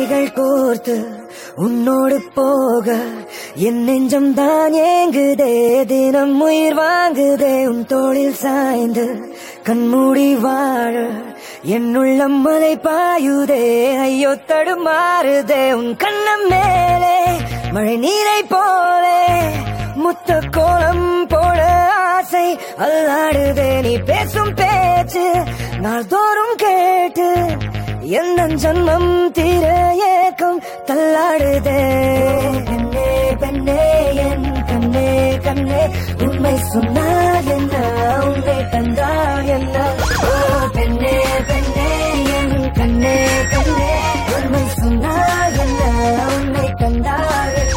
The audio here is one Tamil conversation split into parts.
கைகள் கோர்த்து உன்னோடு போக என் நெஞ்சம் தான் ஏங்குதே தினம் உயிர் வாங்குதே உன் தோளில் சாய்ந்து கண்மூடி வாழ என் உள்ளம் மலை பாயுதே ஐயோ தடுமாறுதே உன் கண்ணம் மேலே மழை நீரை போலே முத்த கோலம் போட ஆசை அல்லாடுதே நீ பேசும் பேச்சு நாள்தோறும் கேட்டு எந்த ஜன்மம் தீர ஏக்கம் தள்ளாடுதே பெண்ணே பெண்ணே என் கண்ணே கண்ணே உண்மை சொன்னால் என்ன உண்மை தந்தால் என்ன ஓ பெண்ணே பெண்ணே என் கண்ணே கண்ணே உண்மை சொன்னால் என்ன உண்மை தந்தால் என்ன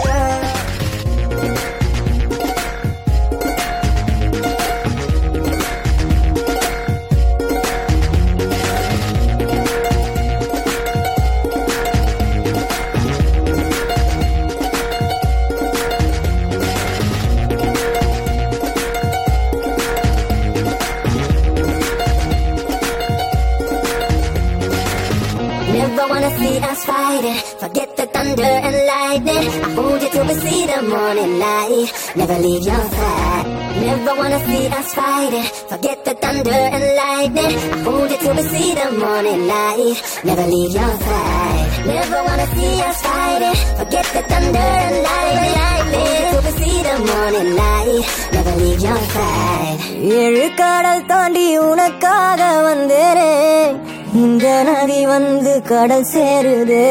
Never wanna see us fighting. Forget the thunder and lightning. I hold you till we see the morning light. Never leave your side. Never wanna see us fighting. Forget the thunder and lightning. I hold you till we see the morning light. Never leave your side. Never wanna see us fighting. Forget the thunder and lightning. I hold you till we see the morning light. Never leave your side. ஏழு கடல் தாண்டி உனக்காக வந்தேனே இந்த நதி வந்து கடல் சேருதே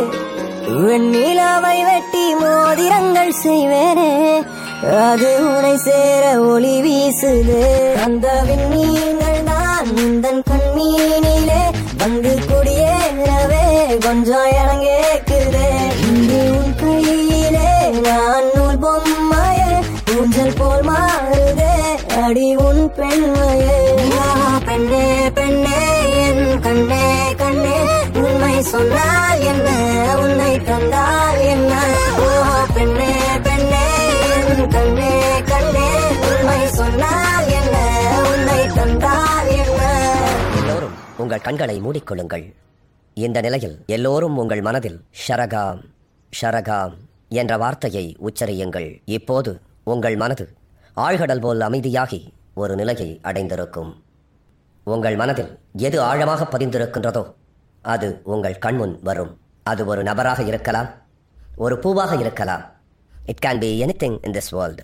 வெண்ணிலாவை வெட்டி மோதிரங்கள் செய்வேனே அது உனை சேர ஒளி வீசுதே அந்த விண்மீன்கள் தான் இந்த கண்மீனிலே வந்து குடியேறவே கொஞ்சம் இறங்கேக்குதே இங்கு உன் கையிலே நான் நூல் பொம்மையே ஊஞ்சல் போல் மாறுதே அடி உன் பெண்மையே ஆ, பெண்ணே பெண்ணே என் கண்ணே கண்ணே உண்மை சொன்னால் என்ன உன்னை தந்தால் என்ன ஓ பெண்ணே பெண்ணே என் கண்ணே கண்ணே உண்மை சொன்னால் என்ன உன்னை தந்தால் என்ன எல்லோரும் உங்கள் கண்களை மூடிக்கொள்ளுங்கள் இந்த நிலையில் எல்லோரும் உங்கள் மனதில் ஷரகாம் ஷரகாம் என்ற வார்த்தையை உச்சரியுங்கள் இப்போது உங்கள் மனது ஆழ்கடல் போல் அமைதியாகி ஒரு நிலையை அடைந்திருக்கும் உங்கள் மனதில் எது ஆழமாக பதிந்திருக்கின்றதோ அது உங்கள் கண்முன் வரும் அது ஒரு நபராக இருக்கலாம் ஒரு பூவாக இருக்கலாம் it can be anything in this world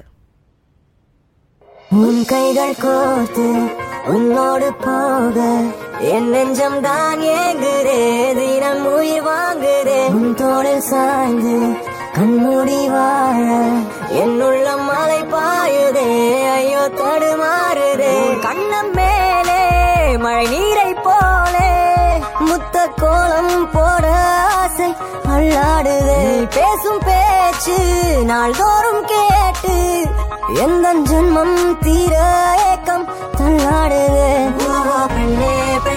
உன் கைகள் கோர்த்து உன்னோடு போக என் நெஞ்சம் தான் ஏங்குதே தினம் உயிர் வாங்குதே உன் தோளில் சாய்ந்து கண்மூடி வாழ என் உள்ளம் மலை பாயுதே ஐயோ தடுமாறுதே உன் கண்ணம் மேலே மழை நீரை போலே முத்த கோலம் போட ஆசை அள்ளாடுதே நீ பேசும் பேச்சு நாள்தோறும் கேட்டு எந்த ஜென்மம் தீர ஏக்கம் தள்ளாடுதே ஓ, பெண்ணே பெண்ணே